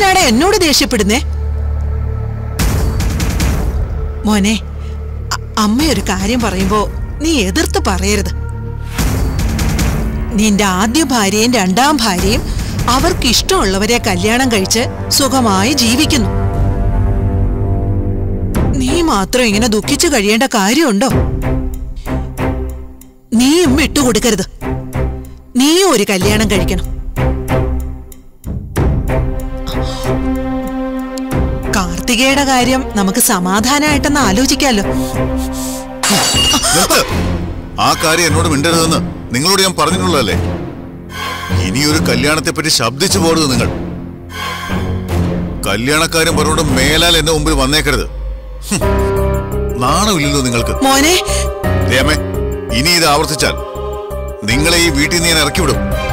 എന്തിനാണ് എന്നോട് ദേഷ്യപ്പെടുന്നേ മോനെ അ- അമ്മയൊരു കാര്യം പറയുമ്പോ നീ എതിർത്ത് പറയരുത് നിന്റെ ആദ്യ ഭാര്യയും രണ്ടാം ഭാര്യയും അവർക്ക് ഇഷ്ടമുള്ളവരെ കല്യാണം കഴിച്ച് സുഖമായി ജീവിക്കുന്നു നീ മാത്രം ഇങ്ങനെ ദുഃഖിച്ചു കഴിയേണ്ട കാര്യമുണ്ടോ നീയും വിട്ടുകൊടുക്കരുത് നീയും ഒരു കല്യാണം കഴിക്കണം കാർത്തികയുടെ കാര്യം നമുക്ക് സമാധാനമായിട്ടൊന്ന് ആലോചിക്കാലോ നിർത്ത് ആ കാര്യം എന്നോട് മിണ്ടരുതെന്ന് നിങ്ങളോട് ഞാൻ പറഞ്ഞിട്ടുള്ളതല്ലേ ഇനിയൊരു കല്യാണത്തെ പറ്റി ശബ്ദിച്ചു പോരുത് നിങ്ങൾ കല്യാണക്കാരും പറഞ്ഞോണ്ട് മേലാൽ എന്റെ മുമ്പിൽ വന്നേക്കരുത് ഹും. നാണമില്ലല്ലോ നിങ്ങൾക്ക് മോനെ രമേ ഇനി ഇത് ആവർത്തിച്ചാൽ നിങ്ങളെ ഈ വീട്ടിൽ നിന്ന് ഞാൻ ഇറക്കി വിടും